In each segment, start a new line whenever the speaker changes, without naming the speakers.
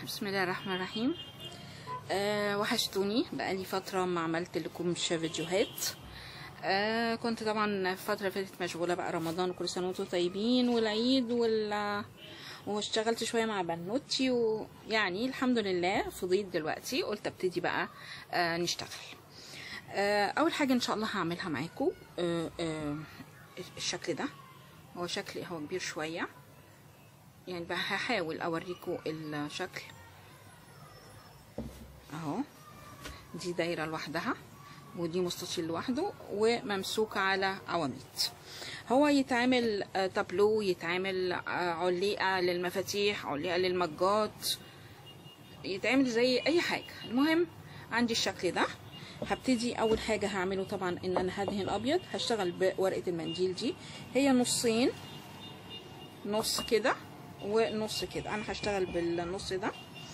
بسم الله الرحمن الرحيم أه وحشتوني بقالي فترة ما عملت لكمش فيديوهات أه كنت طبعا الفترة اللي فاتت مشغولة بقى رمضان وكل سنة وانتم طيبين والعيد وال واشتغلت شوية مع بنوتي ويعني الحمد لله فضيت دلوقتي قلت ابتدي بقى أه نشتغل أه اول حاجة ان شاء الله هعملها معاكم أه أه الشكل ده هو شكل هو كبير شوية يعني بقى هحاول اوريكم الشكل اهو دي دايره لوحدها ودي مستطيل لوحده وممسوكه على عواميد هو يتعمل تابلو يتعمل علقه للمفاتيح علقه للمجات يتعمل زي اي حاجه المهم عندي الشكل ده هبتدي اول حاجه هعمله طبعا ان انا هدهن ابيض هشتغل بورقه المنديل دي هي نصين نص كده ونص كده انا هشتغل بالنص ده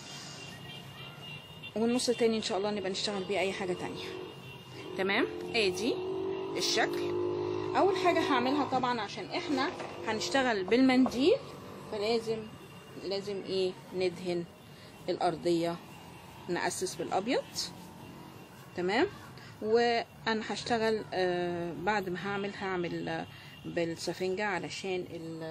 والنص التاني ان شاء الله نبقى نشتغل بيه اي حاجة تانية تمام ادي الشكل اول حاجة هعملها طبعا عشان احنا هنشتغل بالمنديل فلازم لازم ايه ندهن الارضية نأسس بالابيض تمام وانا هشتغل آه بعد ما هعمل هعمل آه بالسفنجة علشان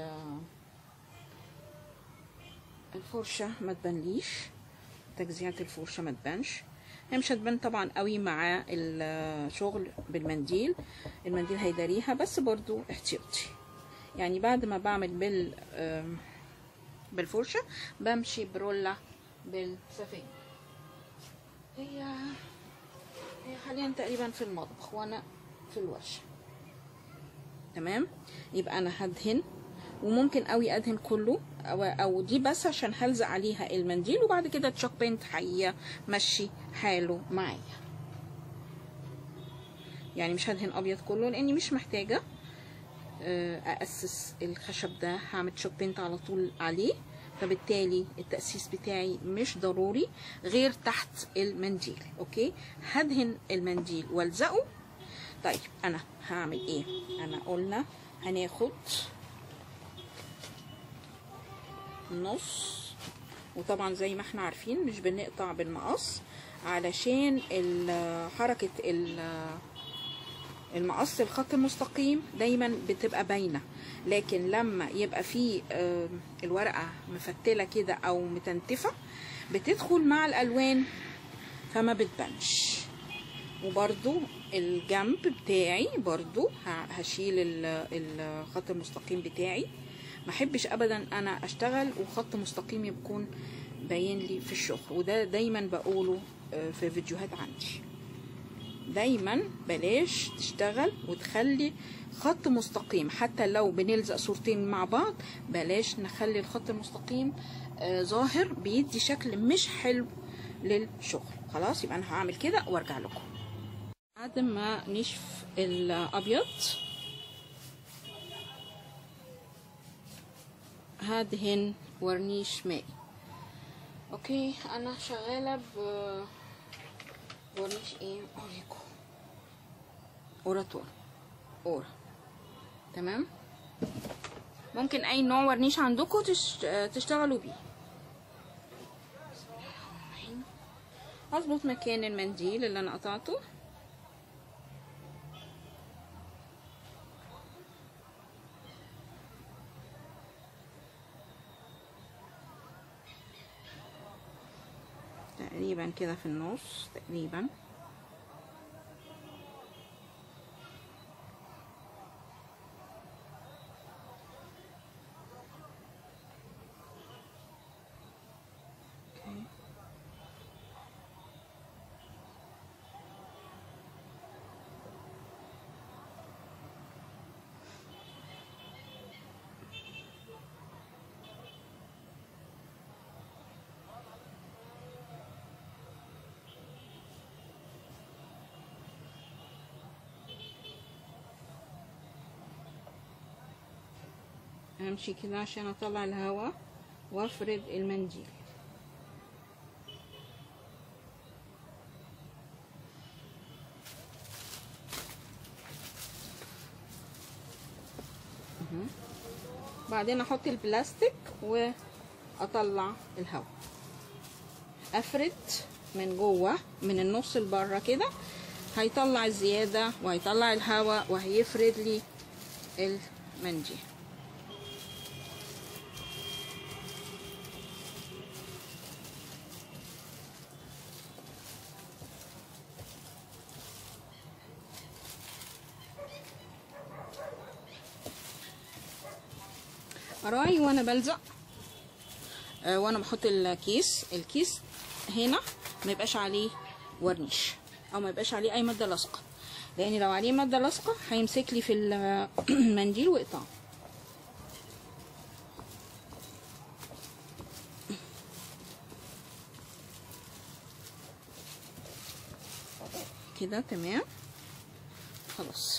الفرشة ما تبانليش تجزيعة الفرشة ما تبانش هي مش هتبان طبعا قوي مع الشغل بالمنديل المنديل هيداريها بس برضو احتياطي يعني بعد ما بعمل بال بالفرشة بمشي برولة بالسفنجة هي هي حاليا تقريبا في المطبخ وانا في الورشة تمام يبقى انا هدهن وممكن قوي ادهن كله أو, او دي بس عشان هلزق عليها المنديل وبعد كده تشوك بينت هيمشي حاله معايا يعني مش هدهن ابيض كله لاني مش محتاجه اسس الخشب ده هعمل تشوك بينت على طول عليه فبالتالي التأسيس بتاعي مش ضروري غير تحت المنديل اوكي هدهن المنديل والزقه طيب انا هعمل ايه انا قلنا هناخد نص وطبعا زي ما احنا عارفين مش بنقطع بالمقص علشان حركة المقص الخط المستقيم دايما بتبقى باينة لكن لما يبقى فيه الورقة مفتلة كده او متنتفة بتدخل مع الالوان فما بتبانش وبرضو الجنب بتاعي برضو هشيل الخط المستقيم بتاعي ما احبش ابدا انا اشتغل وخط مستقيم يكون باين لي في الشغل وده دايما بقوله في فيديوهات عندي دايما بلاش تشتغل وتخلي خط مستقيم حتى لو بنلزق صورتين مع بعض بلاش نخلي الخط المستقيم ظاهر بيدي شكل مش حلو للشغل خلاص يبقى انا هعمل كده وارجع لكم بعد ما نشف الابيض هدهن ورنيش مائي اوكي انا شغاله ب ورنيش ايه اوريكم اوراتور اورا تمام ممكن اي نوع ورنيش عندكم تشتغلوا بيه هظبط مكان المنديل اللي انا قطعته تقريبا كده في النص تقريبا امشي كده عشان اطلع الهواء وافرد المنديل بعدين احط البلاستيك واطلع الهواء افرد من جوه من النص لبره كده هيطلع الزياده وهيطلع الهواء وهيفرد لي المنديل اراعي وانا بلزق آه، وانا بحط الكيس الكيس هنا ما يبقاش عليه ورنيش او ما يبقاش عليه اي ماده لاصقه لان لو عليه ماده لاصقه هيمسك لي في المنديل ويقطعه كده تمام خلاص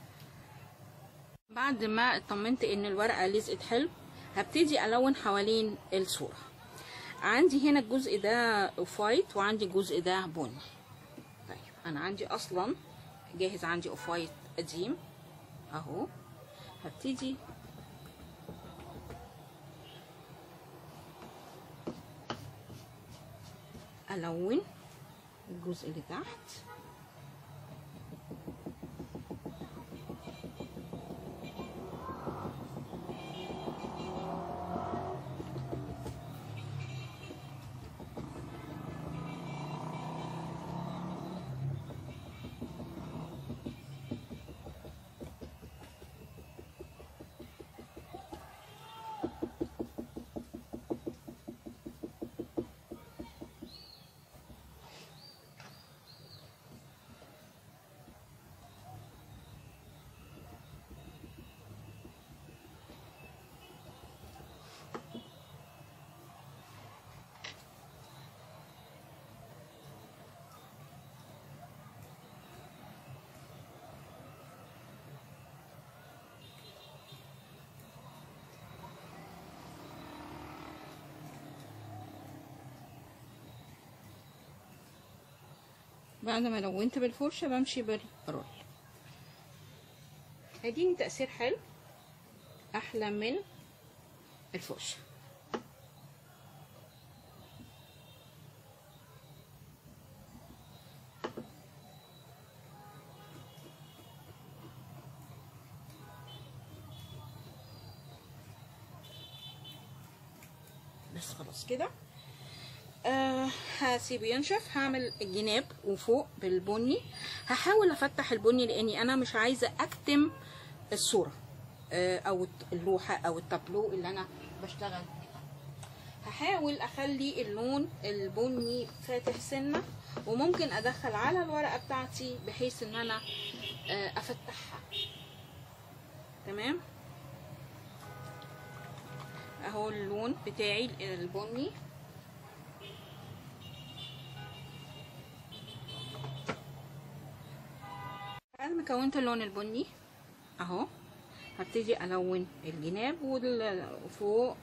بعد ما اطمنت ان الورقه لزقت حلو هبتدي الون حوالين الصوره عندي هنا الجزء ده اوف وايت وعندي الجزء ده بني طيب انا عندي اصلا جاهز عندي اوف وايت قديم اهو هبتدي الون الجزء اللي تحت بعد ما لونت بالفرشة بمشي بالرول هيديني تأثير حلو أحلى من الفرشة بس خلاص كده آه هسيبه ينشف هعمل الجناب وفوق بالبني هحاول افتح البني لاني انا مش عايزه اكتم الصوره آه او اللوحه او التابلو اللي انا بشتغل بيه. هحاول اخلي اللون البني فاتح سنه وممكن ادخل على الورقه بتاعتي بحيث ان انا آه افتحها تمام اهو اللون بتاعي البني بعد ما كونت اللون البني اهو هبتدي الون الجناب وفوق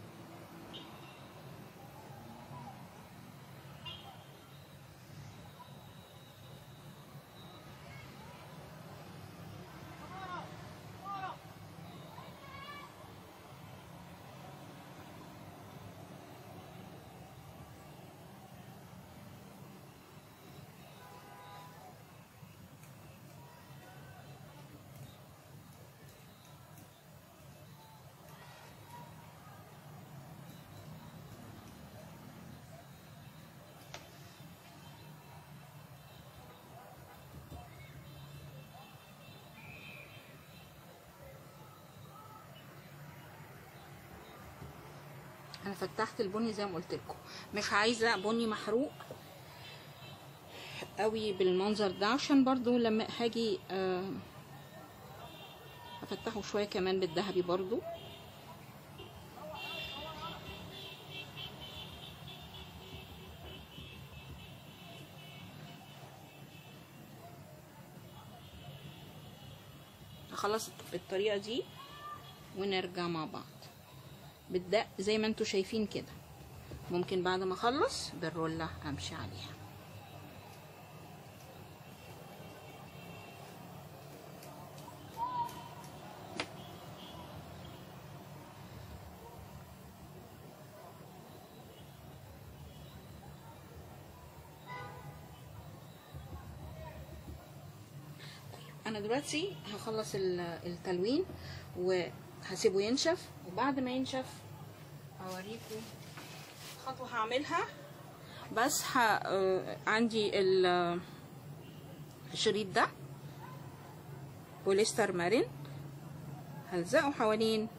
انا فتحت البني زي ما قلت لكم مش عايزه بني محروق قوي بالمنظر ده عشان برضو لما هاجي آه، افتحه شويه كمان بالذهبي برضو اخلص بالطريقه دي ونرجع مع بعض بالدق زي ما انتوا شايفين كده ممكن بعد ما اخلص بالرولة امشي عليها انا دلوقتي هخلص ال- التلوين وهسيبه ينشف وبعد ما ينشف هوريكم خطوة هعملها بس ه... آه، عندي ال- الشريط ده بوليستر مارين هلزقه حوالين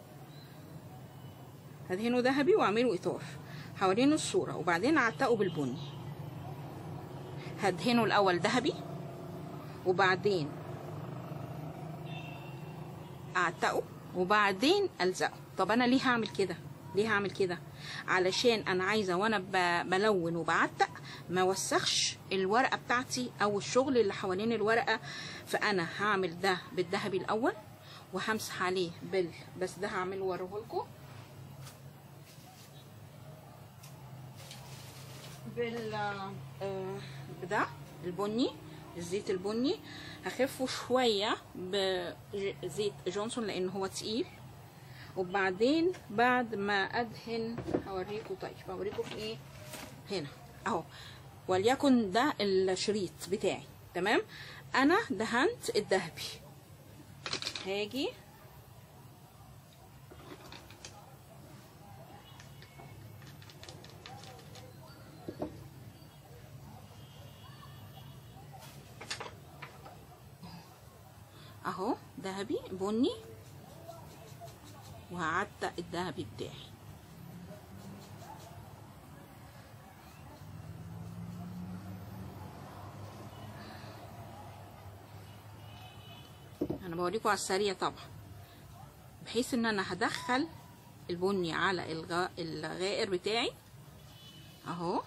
هدهنه ذهبي واعمله اطار حوالين الصورة وبعدين اعتقه بالبني هدهنه الاول ذهبي وبعدين اعتقه وبعدين الزقه طب انا ليه هعمل كده ليه هعمل كده علشان انا عايزه وانا ب- بلون وبعتق ما وسخش الورقه بتاعتي او الشغل اللي حوالين الورقه فانا هعمل ده بالذهبي الاول وهمسح عليه بال بس ده هعمله واوريه لكم بال آه، بده البني الزيت البني هخفه شوية بزيت جونسون لأن هو تقيل وبعدين بعد ما أدهن هوريكم طيب هوريكم في إيه هنا أهو وليكن ده الشريط بتاعي تمام أنا دهنت الذهبي هاجي اهو ذهبي بني وهعتق الذهبي بتاعي انا بوريكم على السريع طبعا بحيث ان انا هدخل البني على الغ... الغائر بتاعي اهو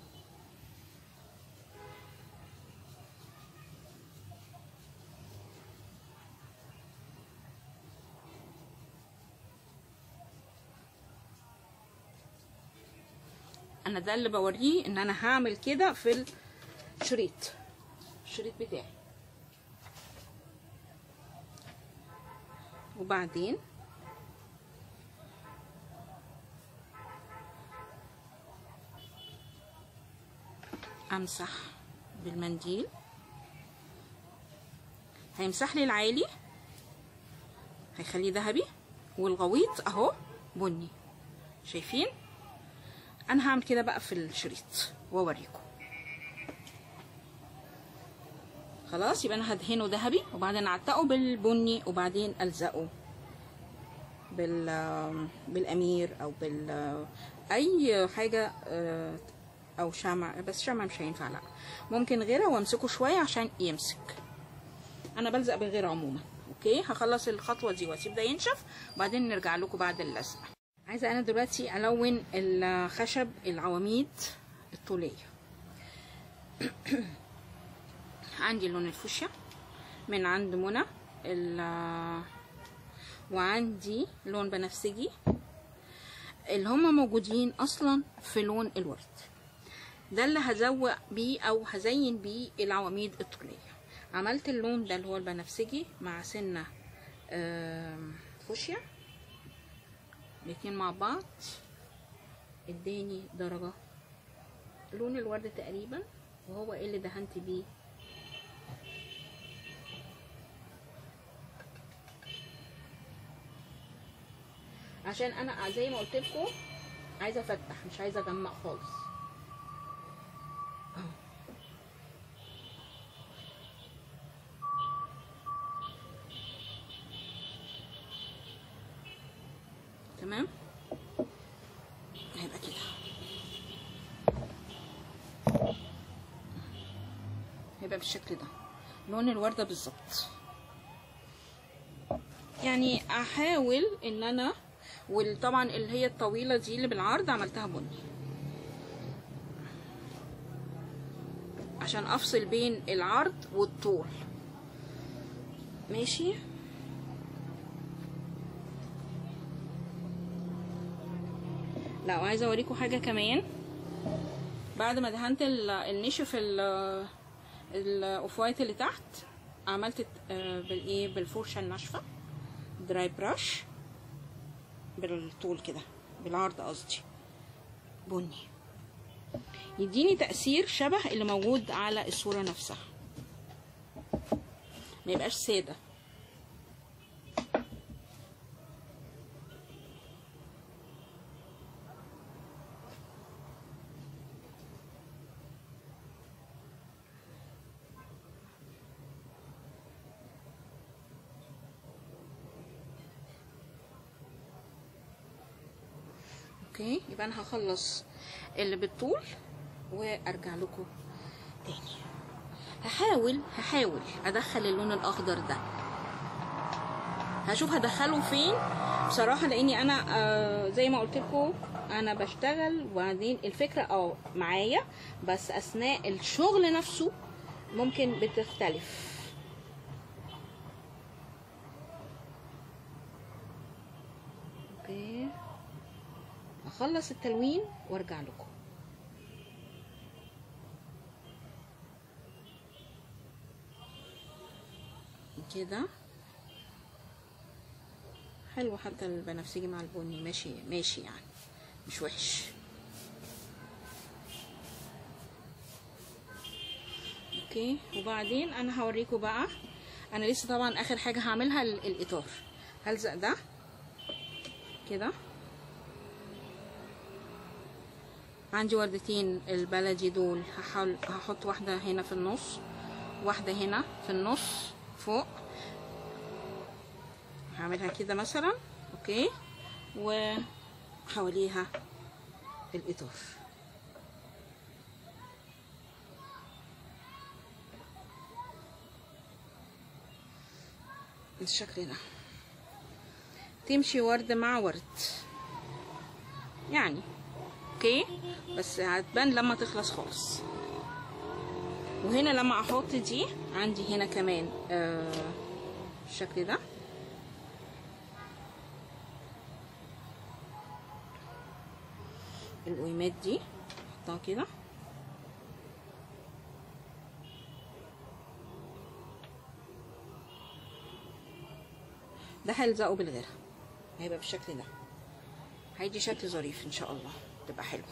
انا ده اللي بوريه ان انا هعمل كده في الشريط الشريط بتاعي وبعدين امسح بالمنديل هيمسح لي العالي هيخليه ذهبي والغويط اهو بني شايفين انا هعمل كده بقى في الشريط واوريكم خلاص يبقى انا هدهنه ذهبي وبعدين اعتقه بالبني وبعدين الزقه بال بالامير او بال اي حاجه آه، او شمع بس شمع مش هينفع لا ممكن غيره وامسكه شويه عشان يمسك انا بلزق بالغيره عموما اوكي هخلص الخطوه دي واسيب ده ينشف وبعدين نرجع لكم بعد اللزق عايزه انا دلوقتي الون الخشب العواميد الطوليه عندي لون الفوشيا من عند منى ال- وعندي لون بنفسجي اللي هما موجودين اصلا في لون الورد ده اللي هزوق بيه او هزين بيه العواميد الطوليه عملت اللون ده اللي هو البنفسجي مع سنه آم، فوشيا الاتنين مع بعض اداني درجة لون الورد تقريبا وهو ايه اللي دهنت بيه عشان انا زي ما قلت لكم عايزه افتح مش عايزه اجمع خالص أهو. تمام هيبقى كده هيبقى بالشكل ده لون الوردة بالظبط يعني احاول ان انا وطبعا اللي هي الطويلة دي اللي بالعرض عملتها بني عشان افصل بين العرض والطول ماشي لا وعايزه اوريكم حاجه كمان بعد ما دهنت ال- النشف ال- الاوف وايت اللي تحت عملت آه، بالايه بالفرشه الناشفه دراي براش بالطول كده بالعرض قصدي بني يديني تأثير شبه اللي موجود على الصورة نفسها ما يبقاش ساده اوكي يبقى انا هخلص اللي بالطول وارجع لكم تاني هحاول هحاول ادخل اللون الاخضر ده هشوف هدخله فين بصراحه لاني انا آه زي ما قلت لكم انا بشتغل وبعدين الفكره اه معايا بس اثناء الشغل نفسه ممكن بتختلف اوكي اخلص التلوين وارجع لكم كده حلو حتى البنفسجي مع البني ماشي ماشي يعني مش وحش اوكي وبعدين انا هوريكم بقى انا لسه طبعا اخر حاجه هعملها ال- الاطار هلزق ده كده عندي وردتين البلدي دول هحاول هحط واحده هنا في النص واحده هنا في النص فوق هعملها كده مثلا اوكي وحواليها الاطار بالشكل ده تمشي ورد مع ورد يعني اوكي بس هتبان لما تخلص خالص وهنا لما احط دي عندي هنا كمان آه الشكل ده القويمات دي احطها كده ده هلزقه بالغيره هيبقى بالشكل ده هيدي شكل ظريف ان شاء الله تبقى حلوه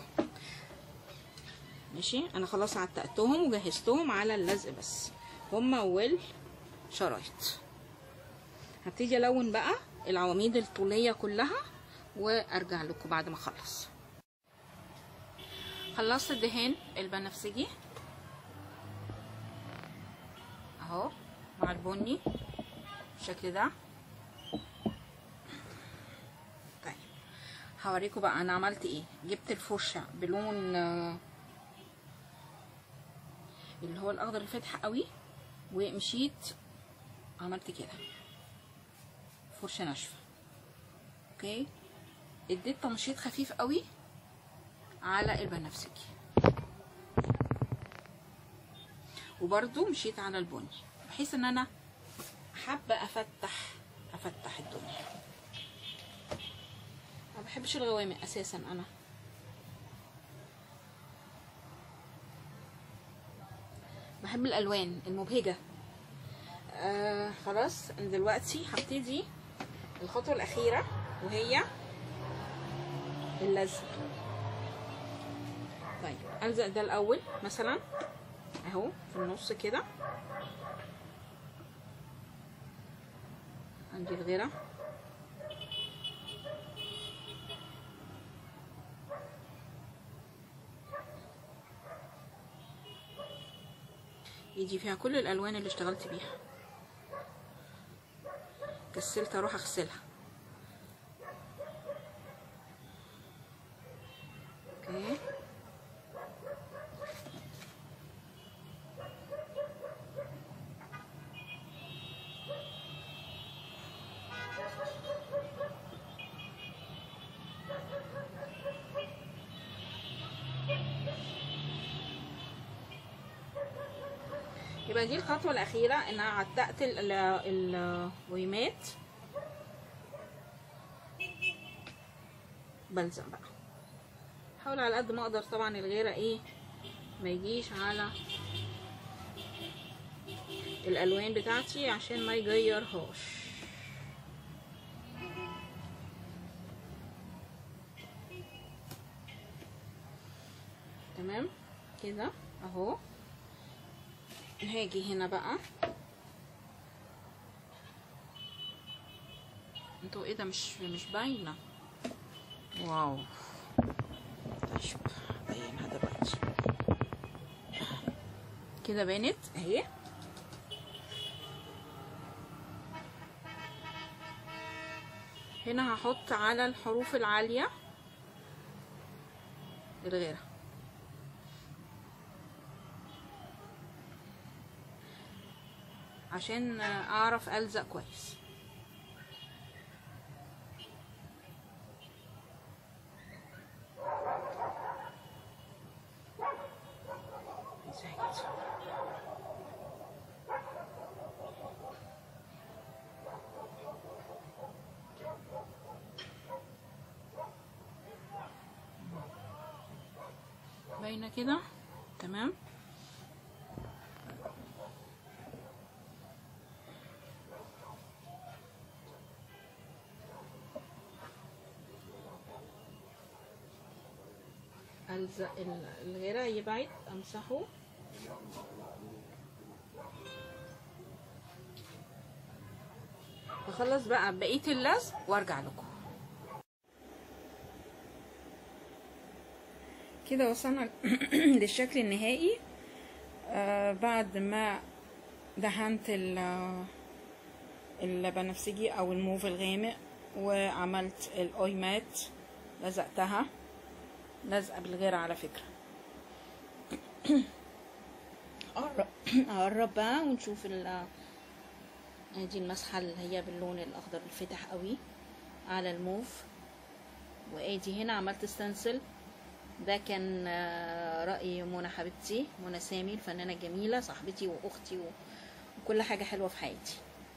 ماشي انا خلاص عتقتهم وجهزتهم على اللزق بس هما والشرايط هبتدي الون بقى العواميد الطوليه كلها وارجع لكم بعد ما اخلص خلصت الدهان البنفسجي اهو مع البني بالشكل ده طيب هوريكم بقى انا عملت ايه جبت الفرشه بلون آه، اللي هو الاخضر الفاتح قوي ومشيت عملت كده فرشه ناشفه اوكي اديت تمشيط خفيف قوي على البنفسجي وبرده مشيت على البني بحيث ان انا حابه افتح افتح الدنيا ما بحبش الغوامق اساسا انا بحب الالوان المبهجه آه خلاص أنا دلوقتي هبتدي الخطوه الاخيره وهي اللزق طيب الزق ده الاول مثلا اهو في النص كده عندي الغيره يجي فيها كل الالوان اللي اشتغلت بيها كسلت اروح اغسلها اوكي يبقى دي الخطوة الأخيرة إن أنا عتقت ال- ال- الويمات بلزق بقى حاول على قد ما أقدر طبعا الغيرة إيه ما يجيش على الألوان بتاعتي عشان ما يغيرهاش تمام كده اهو هاجي هنا بقى انتوا ايه ده مش مش باينه واو طيب بينها دلوقتي كده بانت اهي هنا هحط على الحروف العالية الغيرة عشان اعرف الزق كويس زي كده. باينه كده تمام الزق ال- الغيره يبعد امسحه اخلص بقى بقيه اللزق وارجع لكم كده وصلنا للشكل النهائي آه بعد ما دهنت ال- البنفسجي او الموف الغامق وعملت الاويمات لزقتها لزقه بالغيره على فكره اقرب اقرب بقى ونشوف ال دي المسحه اللي هي باللون الاخضر الفاتح قوي على الموف وادي هنا عملت ستنسل ده كان آه، رأي منى حبيبتي منى سامي الفنانة الجميلة صاحبتي وأختي و- وكل حاجة حلوة في حياتي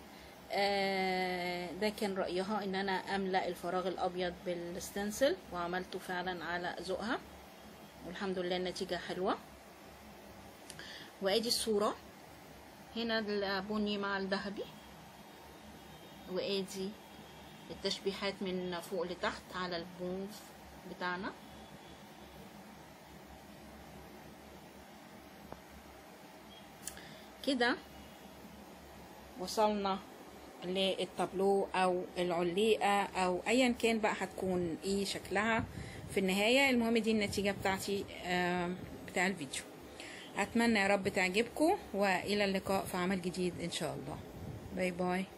آه، ده كان رأيها إن أنا أملأ الفراغ الأبيض بالستنسل وعملته فعلا على ذوقها والحمد لله النتيجة حلوة وادي الصورة هنا البني مع الذهبي وادي التشبيحات من فوق لتحت على البوف بتاعنا كده وصلنا للتابلو او العليقه او ايا كان بقى هتكون ايه شكلها في النهايه المهم دي النتيجه بتاعتي آم، بتاع الفيديو اتمنى يا رب تعجبكم والى اللقاء في عمل جديد ان شاء الله باي باي